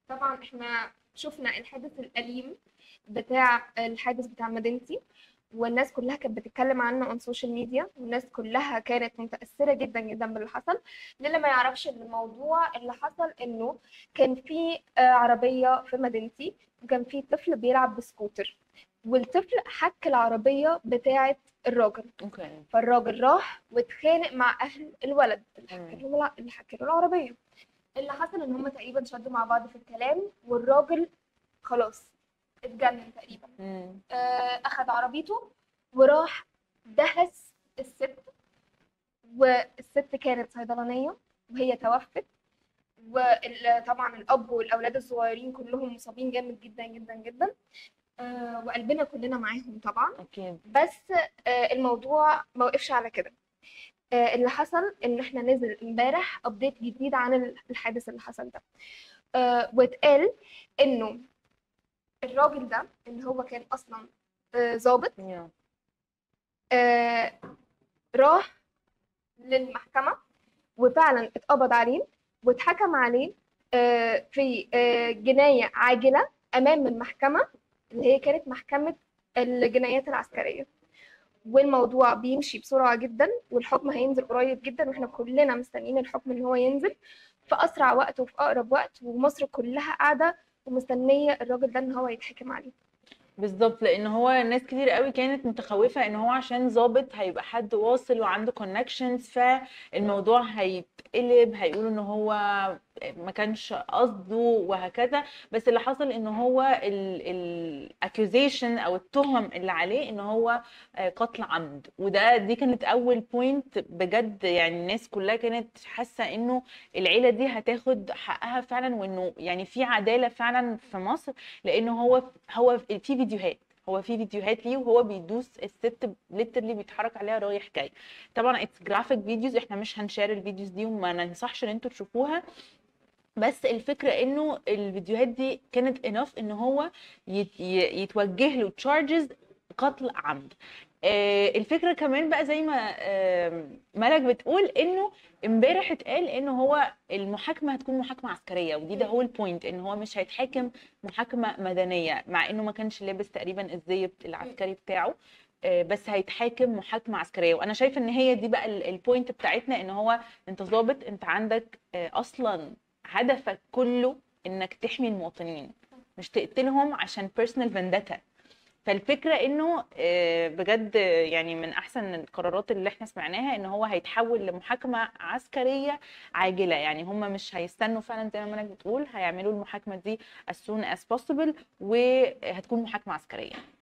طبعا احنا شفنا الحادث الأليم بتاع الحادث بتاع مدينتي والناس كلها كانت بتتكلم عنه على السوشيال ميديا والناس كلها كانت متأثرة جدا جدا باللي حصل للي ما يعرفش ان الموضوع اللي حصل انه كان في آه، عربية في مدينتي وكان في طفل بيلعب بسكوتر والطفل حك العربية بتاعة الراجل اوكي فالراجل راح واتخانق مع اهل الولد اللي مم. حكى له اللي حكى له العربيه اللي حصل ان هم تقريبا شدوا مع بعض في الكلام والراجل خلاص اتجنن تقريبا مم. آه، اخذ عربيته وراح دهس الست والست كانت صيدلانيه وهي توفت وطبعا الاب والاولاد الصغيرين كلهم مصابين جامد جدا جدا جدا آه، وقلبنا كلنا معاهم طبعا اكيد بس آه، الموضوع ما وقفش على كده آه، اللي حصل ان احنا نزل امبارح ابديت جديد عن الحادث اللي حصل ده آه، واتقال انه الراجل ده اللي هو كان اصلا آه، ظابط يا آه، راح للمحكمة وفعلا اتقبض عليه واتحكم عليه آه، في آه، جناية عاجلة أمام المحكمة اللي هي كانت محكمة الجنايات العسكرية والموضوع بيمشي بسرعة جدا والحكم هينزل قريب جدا واحنا كلنا مستنيين الحكم ان هو ينزل في أسرع وقت وفي أقرب وقت ومصر كلها قاعدة ومستنية الراجل ده ان هو يتحكم عليه بالظبط لان هو ناس كتير قوي كانت متخوفه ان هو عشان ظابط هيبقى حد واصل وعنده كونكشنز فالموضوع هيتقلب هيقولوا ان هو ما كانش قصده وهكذا بس اللي حصل ان هو الاكيوزيشن او التهم اللي عليه ان هو آه، قتل عمد وده دي كانت اول بوينت بجد يعني الناس كلها كانت حاسه انه العيله دي هتاخد حقها فعلا وانه يعني في عداله فعلا في مصر لانه هو هو في فيديوهات هو في فيديوهات ليه وهو بيدوس الست ليترلي بيتحرك عليها رايح جاي طبعا اتس جرافيك فيديوز احنا مش هنشير الفيديوز دي وما ننصحش ان انتوا تشوفوها بس الفكره انه الفيديوهات دي كانت انف ان هو يت- ي- يتوجه له تشارجز قتل عمد آه، الفكره كمان بقى زي ما آه، ملك بتقول انه امبارح اتقال انه هو المحاكمه هتكون محاكمه عسكريه ودي ده هو البوينت ان هو مش هيتحاكم محاكمه مدنيه مع انه ما كانش لابس تقريبا الزي بت- العسكري بتاعه آه، بس هيتحاكم محاكمه عسكريه وانا شايفه ان هي دي بقى ال- البوينت بتاعتنا ان هو انت ظابط انت عندك آه، اصلا هدفك كله انك تحمي المواطنين مش تقتلهم عشان بيرسونال فنداتا فالفكره انه آه، بجد يعني من احسن القرارات اللي احنا سمعناها ان هو هيتحول لمحاكمه عسكريه عاجله يعني هم مش هيستنوا فعلا زي ما مالك بتقول هيعملوا المحاكمه دي as soon as possible وهتكون محاكمه عسكريه